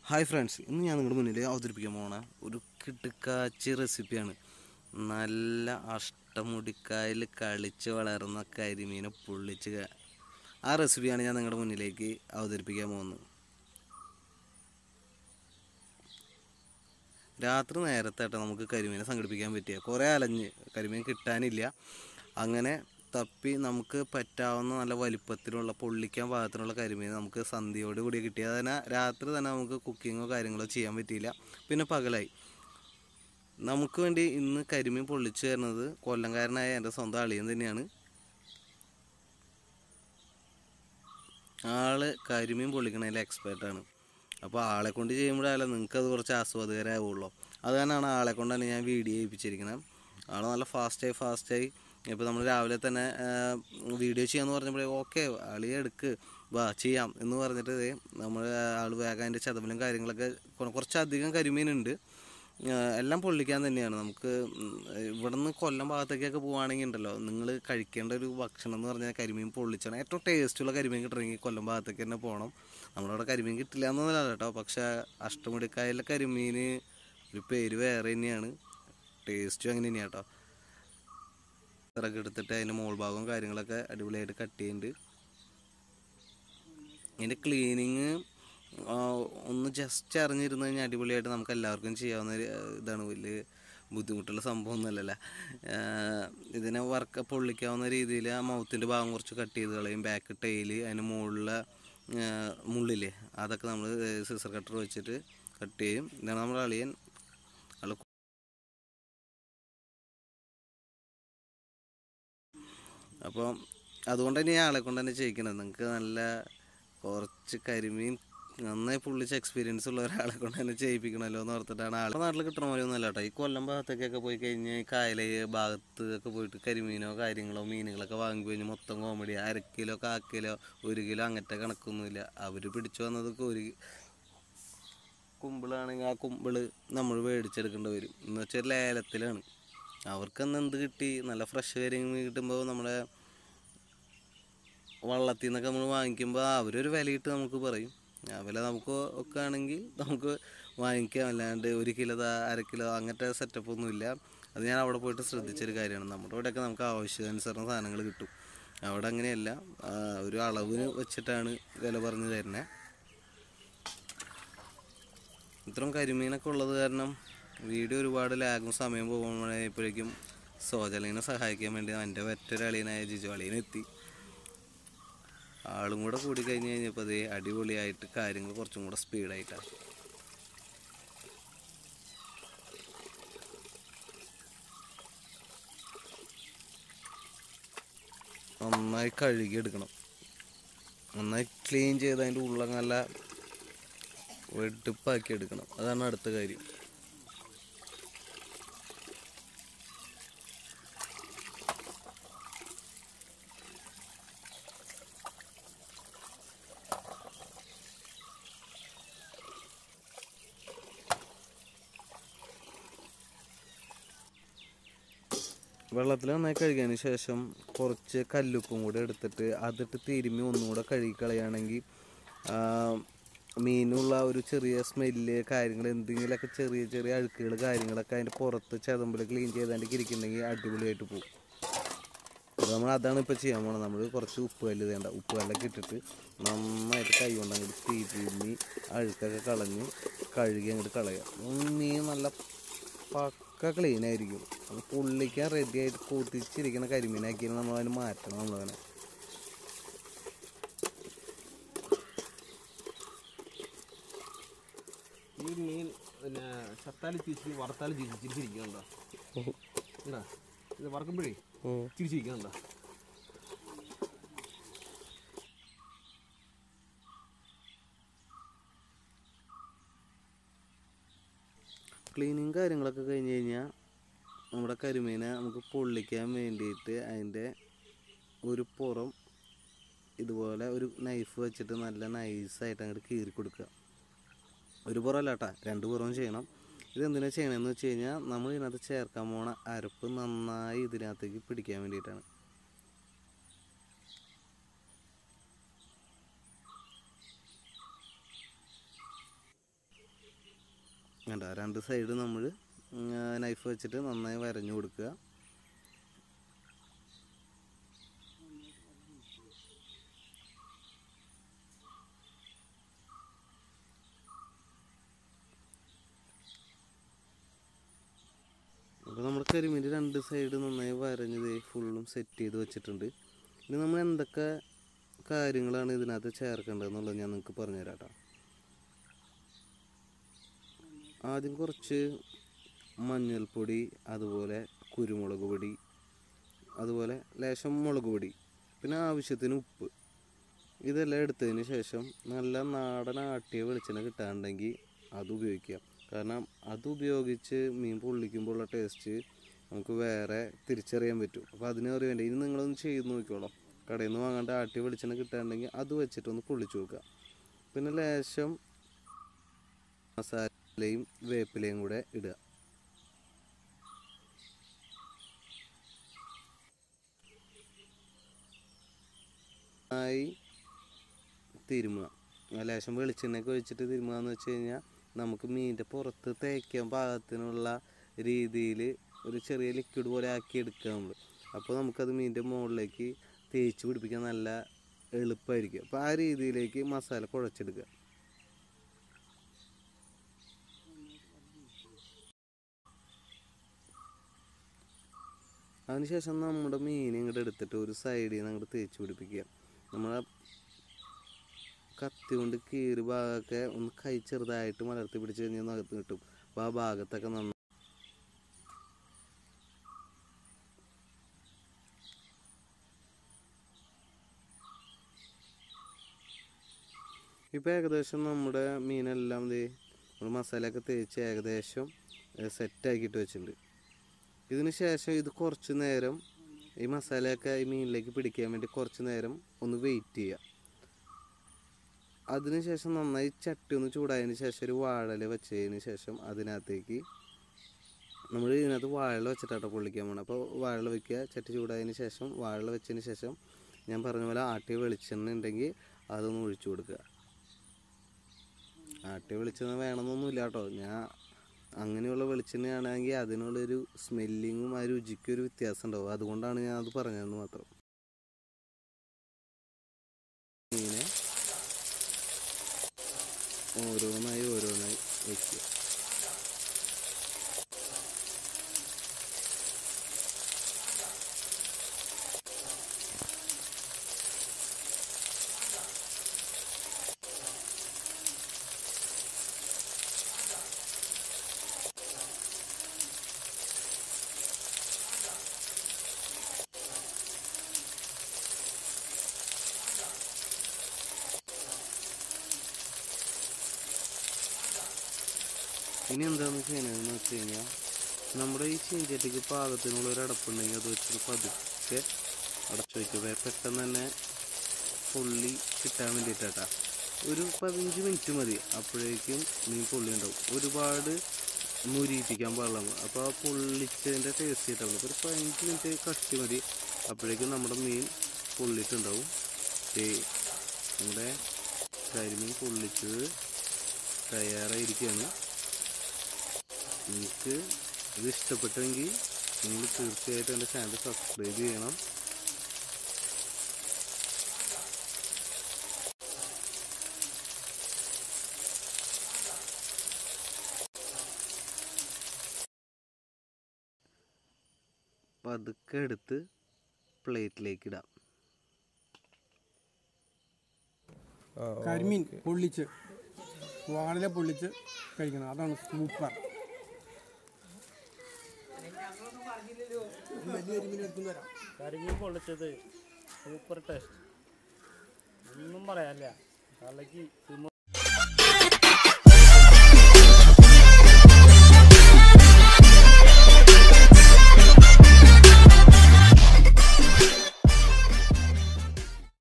hi friends ഇന്ന് ഞാൻ നിങ്ങളുടെ മുന്നിൽ അവതരിപ്പിക്കാൻ പോണ ഒരു കിടുക്കാച്ചി റെസിപ്പിയാണ് നല്ല അഷ്ടമുടിക്കായൽ കളിച്ച് വളർന്ന കരിമീനെ പൊള്ളിച്ച് ക- ആ റെസിപ്പിയാണ് ഞാൻ നിങ്ങളുടെ മുന്നിലേക്ക് അവതരിപ്പിക്കാൻ പോകുന്നത് രാത്രി നേരത്തായിട്ട് നമുക്ക് കരിമീനെ സംഘടിപ്പിക്കാൻ പറ്റിയ കുറേ അലഞ്ഞ് കരിമീൻ കിട്ടാനില്ല അങ്ങനെ തപ്പി നമുക്ക് പറ്റാവുന്ന നല്ല വലിപ്പത്തിലുള്ള പൊള്ളിക്കാൻ പാകത്തിനുള്ള കരിമീൻ നമുക്ക് സന്ധ്യയോട് കൂടി കിട്ടി അതിന് രാത്രി തന്നെ നമുക്ക് കുക്കിങ്ങോ കാര്യങ്ങളോ ചെയ്യാൻ പറ്റിയില്ല പിന്നെ പകലായി നമുക്ക് വേണ്ടി ഇന്ന് കരിമീൻ പൊള്ളിച്ചു തരുന്നത് കൊല്ലംകാരനായ എൻ്റെ സ്വന്തം അളിയൻ തന്നെയാണ് ആള് കരിമീൻ പൊള്ളിക്കണതിൽ എക്സ്പേർട്ടാണ് അപ്പോൾ ആളെ കൊണ്ട് ചെയ്യുമ്പോഴല്ല നിങ്ങൾക്ക് അത് കുറച്ച് ആസ്വാദകരാവുള്ളൂ അത് തന്നെയാണ് ആളെ കൊണ്ടാണ് ഞാൻ വീഡിയോ ചെയ്യിപ്പിച്ചിരിക്കുന്നത് ആൾ നല്ല ഫാസ്റ്റായി ഫാസ്റ്റായി ഇപ്പോൾ നമ്മൾ രാവിലെ തന്നെ വീഡിയോ ചെയ്യാന്ന് പറഞ്ഞപ്പോഴേ ഓക്കെ ആളിയെ എടുക്ക് വാ ചെയ്യാം എന്ന് പറഞ്ഞിട്ട് ദേ നമ്മൾ ആൾ വേഗം അതിൻ്റെ ചതവിലും കാര്യങ്ങളൊക്കെ കൊ- കുറച്ചധികം കരിമീനുണ്ട് ആ, എല്ലാം പൊള്ളിക്കാൻ തന്നെയാണ് നമുക്ക് ഇവിടെ നിന്ന് കൊല്ലം ഭാഗത്തേക്കൊക്കെ പോവുകയാണെങ്കിൽ ഉണ്ടല്ലോ നിങ്ങൾ കഴിക്കേണ്ട ഒരു ഭക്ഷണം എന്ന് പറഞ്ഞാൽ കരിമീൻ പൊള്ളിച്ചാണ് ഏറ്റവും ടേസ്റ്റുള്ള കരിമീൻ കിട്ടണമെങ്കിൽ കൊല്ലം ഭാഗത്തേക്ക് തന്നെ പോകണം നമ്മുടെ അവിടെ കരിമീൻ കിട്ടില്ല എന്നല്ല കേട്ടോ പക്ഷേ അഷ്ടമുടിക്കായലിലെ കരിമീൻ ഒരു പേര് വേറെ തന്നെയാണ് ടേസ്റ്റും അങ്ങനെ തന്നെയാണ് കേട്ടോ ഇറക്കി എടുത്തിട്ട് അതിൻ്റെ മോൾ ഭാഗവും കാര്യങ്ങളൊക്കെ അടിപൊളിയായിട്ട് കട്ട് ചെയ്യുന്നുണ്ട് ഇതിൻ്റെ ക്ലീനിങ് ഒന്ന് ജസ്റ്റ് അറിഞ്ഞിരുന്നു കഴിഞ്ഞാൽ അടിപൊളിയായിട്ട് നമുക്ക് എല്ലാവർക്കും ചെയ്യാവുന്ന ഒരു ആ, ഇതാണ് വലിയ ബുദ്ധിമുട്ടുള്ള സംഭവമൊന്നുമല്ലല്ലോ ഇതിനെ വർക്ക് പൊള്ളിക്കാവുന്ന രീതിയിൽ ആ മൗത്തിൻ്റെ ഭാഗം കുറച്ച് കട്ട് ചെയ്ത് കളയും ബാക്ക് ടൈല് അതിന് മുകളിലെ ആ, മുള്ളില്ലേ അതൊക്കെ നമ്മൾ സിസർ കട്ടർ വെച്ചിട്ട് കട്ട് ചെയ്യും ഇതാണ് നമ്മുടെ അളിയൻ ആള് അപ്പോൾ അതുകൊണ്ട് തന്നെ ഞാൻ ആളെ കൊണ്ട് തന്നെ ചെയ്യിക്കണത് നിങ്ങൾക്ക് നല്ല കുറച്ച് കരിമീൻ നന്നായി പൊള്ളിച്ച എക്സ്പീരിയൻസ് ഉള്ള ഒരാളെ കൊണ്ട് തന്നെ ചെയ്യിപ്പിക്കണമല്ലോ എന്ന് ഓർത്തിട്ടാണ് ആൾ നാട്ടിൽ കിട്ടണ പോലെ ഒന്നും അല്ല കേട്ടോ ഈ കൊല്ലം ഭാഗത്തേക്കൊക്കെ പോയി കഴിഞ്ഞ് ഈ കായല ഭാഗത്ത് ഒക്കെ പോയിട്ട് കരിമീനോ കാര്യങ്ങളോ മീനുകളൊക്കെ വാങ്ങി കഴിഞ്ഞ് മൊത്തം കോമഡി അര കിലോ കാ കിലോ ഒരു കിലോ അങ്ങനത്തെ കണക്കൊന്നുമില്ല അവർ പിടിച്ചു വന്നതൊക്കെ ഒരു കുമ്പിളാണെങ്കിൽ ആ കുമ്പിള് നമ്മൾ മേടിച്ചെടുക്കേണ്ടി വരും എന്ന് വെച്ചാൽ ലേലത്തിലാണ് അവർക്കന്ന് എന്ത് കിട്ടി നല്ല ഫ്രഷ് കാര്യങ്ങൾ കിട്ടുമ്പോൾ നമ്മുടെ വള്ളത്തിൽ നിന്നൊക്കെ നമ്മൾ വാങ്ങിക്കുമ്പോൾ അവരൊരു വിലയിട്ട് നമുക്ക് പറയും ആ വില നമുക്ക് ഒക്കെ ആണെങ്കിൽ നമുക്ക് വാങ്ങിക്കാം അല്ലാണ്ട് ഒരു കിലോ ദാ അര കിലോ അങ്ങനത്തെ സെറ്റപ്പ് ഒന്നുമില്ല അത് ഞാൻ അവിടെ പോയിട്ട് ശ്രദ്ധിച്ചൊരു കാര്യമാണ് നമ്മുടെ ഇവിടെയൊക്കെ നമുക്ക് ആവശ്യാനുസരണം സാധനങ്ങൾ കിട്ടും അവിടെ അങ്ങനെയല്ല ആ, ഒരു അളവിന് വെച്ചിട്ടാണ് വില പറഞ്ഞു തരുന്നത് ഇത്രയും കരിമീനൊക്കെ ഉള്ളത് കാരണം വീഡിയോ ഒരുപാട് ലാഗും സമയം പോകുമ്പോഴേപ്പോഴേക്കും സോജലീനെ സഹായിക്കാൻ വേണ്ടി എൻ്റെ മറ്റൊരളിയനായ ജിജു അളിയൻ എത്തി ആളും കൂടെ കൂടി കഴിഞ്ഞ് കഴിഞ്ഞപ്പോൾ അതേ അടിപൊളിയായിട്ട് കാര്യങ്ങൾ കുറച്ചും കൂടെ സ്പീഡായിട്ടാണ് നന്നായി കഴുകി എടുക്കണം നന്നായി ക്ലീൻ ചെയ്ത് അതിൻ്റെ ഉള്ള നല്ല വെടുപ്പാക്കി എടുക്കണം അതാണ് അടുത്ത കാര്യം വെള്ളത്തിൽ നന്നായി കഴുകിയതിന് ശേഷം കുറച്ച് കല്ലുപ്പും കൂടെ എടുത്തിട്ട് അതിട്ട് തിരുമ്മി ഒന്നും കൂടെ കഴുകി കളയുകയാണെങ്കിൽ മീനുള്ള ഒരു ചെറിയ സ്മെല്ല് കാര്യങ്ങൾ എന്തെങ്കിലുമൊക്കെ ചെറിയ ചെറിയ അഴുക്കുകൾ കാര്യങ്ങളൊക്കെ അതിൻ്റെ പുറത്ത് ചതമ്പിൽ ക്ലീൻ ചെയ്താണ്ട് ഇരിക്കുന്നുണ്ടെങ്കിൽ അടിപൊളിയായിട്ട് പോകും അപ്പോൾ നമ്മൾ അതാണ് ഇപ്പോൾ ചെയ്യാൻ പോണത് നമ്മൾ കുറച്ച് ഉപ്പ് കല്ല് വേണ്ട ഉപ്പ് കല്ലൊക്കെ ഇട്ടിട്ട് നന്നായിട്ട് കൈ കൊണ്ട് അങ്ങോട്ട് തിരുമ്മി അഴുക്കൊക്കെ കളഞ്ഞ് കഴുകി അങ്ങോട്ട് കളയുക ഉം മീൻ നല്ല പക്ക ക്ലീൻ ആയിരിക്കും അത് പൊള്ളിക്കാൻ റെഡി ആയിട്ട് കൊതിച്ചിരിക്കുന്ന കരിമീനാക്കിയാൽ നമ്മൾ അതിന് മാറ്റണം നമ്മളങ്ങനെ ഈ മീൻ പിന്നെ ചത്താല് തിരിച്ച് വറുത്താല് തിരിച്ച് തിരിച്ചിരിക്കുന്നുണ്ടോ എന്താ ഇത് വറക്കുമ്പോഴേ തിരിച്ചിരിക്കുന്നുണ്ടോ ക്ലീനിങ് കാര്യങ്ങളൊക്കെ കഴിഞ്ഞ് കഴിഞ്ഞാൽ നമ്മുടെ കരിമീനെ നമുക്ക് പൊള്ളിക്കാൻ വേണ്ടിയിട്ട് അതിൻ്റെ ഒരു പുറം ഇതുപോലെ ഒരു നൈഫ് വെച്ചിട്ട് നല്ല നൈസായിട്ട് അങ്ങോട്ട് കീറി കൊടുക്കുക ഒരു പുറമല്ല കേട്ടോ രണ്ട് പുറവും ചെയ്യണം ഇതെന്തിനാ ചെയ്യണമെന്ന് വെച്ച് കഴിഞ്ഞാൽ നമ്മൾ ഇതിനകത്ത് ചേർക്കാൻ പോണ അരപ്പ് നന്നായി ഇതിനകത്തേക്ക് പിടിക്കാൻ വേണ്ടിയിട്ടാണ് കണ്ട രണ്ട് സൈഡ് നമ്മൾ നൈഫ് വെച്ചിട്ട് നന്നായി വരഞ്ഞു കൊടുക്കുക അപ്പോൾ നമ്മൾ കരിമീൻ്റെ രണ്ട് സൈഡ് നന്നായി വരഞ്ഞത് ഫുള്ളും സെറ്റ് ചെയ്ത് വെച്ചിട്ടുണ്ട് ഇനി നമ്മൾ എന്തൊക്കെ കാര്യങ്ങളാണ് ഇതിനകത്ത് ചേർക്കേണ്ടതെന്നുള്ളത് ഞാൻ നിങ്ങൾക്ക് പറഞ്ഞുതരാം കേട്ടോ ആദ്യം കുറച്ച് മഞ്ഞൾപ്പൊടി അതുപോലെ കുരുമുളക് പൊടി അതുപോലെ ലേശം മുളക് പൊടി പിന്നെ ആവശ്യത്തിന് ഉപ്പ് ഇതെല്ലാം എടുത്തതിന് ശേഷം നല്ല നാടൻ ആട്ടിയ വെളിച്ചെണ്ണ കിട്ടാണ്ടെങ്കിൽ അത് ഉപയോഗിക്കുക കാരണം അത് ഉപയോഗിച്ച് മീൻ പൊള്ളിക്കുമ്പോൾ ഉള്ള ടേസ്റ്റ് നമുക്ക് വേറെ തിരിച്ചറിയാൻ പറ്റും അപ്പോൾ അതിന് അറിയാൻ ഇനി നിങ്ങളൊന്ന് ചെയ്ത് നോക്കിക്കോളൂ കടയിൽ നിന്ന് വാങ്ങാണ്ട് ആട്ടിയ വെളിച്ചെണ്ണ കിട്ടാണ്ടെങ്കിൽ അത് വെച്ചിട്ടൊന്ന് പൊള്ളിച്ച് നോക്കുക പിന്നെ ലേശം മസാലയും വേപ്പിലയും കൂടെ ഇടുക ആയി തിരുമുക ആ ലേശം വെളിച്ചെണ്ണയൊക്കെ ഒഴിച്ചിട്ട് തിരുമുക എന്ന് വെച്ച് കഴിഞ്ഞാൽ നമുക്ക് മീനിൻ്റെ പുറത്ത് തേക്കാൻ പാകത്തിനുള്ള രീതിയിൽ ഒരു ചെറിയ ലിക്വിഡ് പോലെ ആക്കി എടുക്കുക നമ്മൾ അപ്പോൾ നമുക്കത് മീനിൻ്റെ മുകളിലേക്ക് തേച്ച് പിടിപ്പിക്കാൻ നല്ല എളുപ്പമായിരിക്കും അപ്പോൾ ആ രീതിയിലേക്ക് മസാല കുഴച്ചെടുക്കുക അതിനുശേഷം നമ്മുടെ മീൻ ഇങ്ങോട്ട് എടുത്തിട്ട് ഒരു സൈഡിൽ നിന്ന് അങ്ങോട്ട് തേച്ച് പിടിപ്പിക്കുക നമ്മളെ കത്തി കൊണ്ട് കീറി ഭാഗമൊക്കെ ഒന്ന് കൈ ചെറുതായിട്ട് മലർത്തി പിടിച്ച് കഴിഞ്ഞാൽ നകത്ത് കിട്ടും അപ്പോൾ ആ ഭാഗത്തൊക്കെ നന്നായി ഇപ്പോൾ ഏകദേശം നമ്മുടെ മീനെല്ലാം ദേ നമ്മൾ മസാലയൊക്കെ തേച്ച് ഏകദേശം സെറ്റാക്കിയിട്ട് വെച്ചിട്ടുണ്ട് ഇതിന് ശേഷം ഇത് കുറച്ച് നേരം ഈ മസാലയൊക്കെ ഈ മീനിലേക്ക് പിടിക്കാൻ വേണ്ടി കുറച്ച് നേരം ഒന്ന് വെയിറ്റ് ചെയ്യുക അതിനുശേഷം നന്നായി ചട്ടി ഒന്ന് ചൂടായതിന് ശേഷം ഒരു വാഴല വെച്ചതിന് ശേഷം അതിനകത്തേക്ക് നമ്മൾ ഇതിനകത്ത് വാഴല വെച്ചിട്ടാട്ടോ പൊള്ളിക്കാൻ പോകണം അപ്പോൾ വാഴല വെക്കുക ചട്ടി ചൂടായതിന് ശേഷം വാഴല വെച്ചതിന് ശേഷം ഞാൻ പറഞ്ഞ പോലെ ആട്ടിയ വെളിച്ചെണ്ണ ഉണ്ടെങ്കിൽ അതൊന്ന് ഒഴിച്ചു കൊടുക്കുക ആട്ടിയ വെളിച്ചെണ്ണ വേണമെന്നൊന്നുമില്ല കേട്ടോ ഞാൻ അങ്ങനെയുള്ള വെളിച്ചെണ്ണയാണെങ്കിൽ അതിനുള്ളൊരു സ്മെല്ലിങ്ങും ആ രുചിക്കും ഒരു വ്യത്യാസം ഉണ്ടാവും അതുകൊണ്ടാണ് ഞാൻ അത് പറഞ്ഞതെന്ന് മാത്രം മീനെ ഓരോന്നായി ഓരോന്നായി വയ്ക്കുക ഇനി എന്താണെന്ന് ചെയ്യണതെന്ന് വെച്ച് കഴിഞ്ഞാൽ നമ്മുടെ ഈ ചീഞ്ചട്ടിക്ക് പാകത്തിനുള്ള ഒരു അടപ്പുണ്ടെങ്കിൽ അത് വെച്ചിട്ട് പതുക്കെ അടച്ചു വയ്ക്കുക പെട്ടെന്ന് തന്നെ പൊള്ളി കിട്ടാൻ വേണ്ടിയിട്ടാ ഒരു പതിനഞ്ച് മിനിറ്റ് മതി അപ്പോഴേക്കും മീൻ പൊള്ളി ഉണ്ടാവും ഒരുപാട് മുരിയിപ്പിക്കാൻ പാടില്ല അപ്പോൾ ആ പൊള്ളിച്ചതിൻ്റെ ടേസ്റ്റ് കിട്ടാവുള്ളൂ അപ്പോൾ ഒരു പതിനഞ്ച് മിനിറ്റ് കഷ്ടി മതി അപ്പോഴേക്കും നമ്മുടെ മീൻ പൊള്ളിയിട്ടുണ്ടാവും ദേ നമ്മുടെ കരിമീൻ പൊള്ളിച്ചത് തയ്യാറായിരിക്കുകയാണ് നിങ്ങൾക്ക് ഇത് ഇഷ്ടപ്പെട്ടെങ്കിൽ നിങ്ങൾ തീർച്ചയായിട്ടും എൻ്റെ ചാനൽ സബ്സ്ക്രൈബ് ചെയ്യണം പതുക്കെ എടുത്ത് പ്ലേറ്റിലേക്ക് ഇടാം കരിമീൻ പൊള്ളിച്ച് വാഴല പൊള്ളിച്ച് കഴിക്കണം അതാണ് സൂപ്പർ കരിമീൻ പൊള്ളിച്ചത് സൂപ്പർ ടേസ്റ്റ് ഒന്നും പറയാനില്ല തലയ്ക്ക്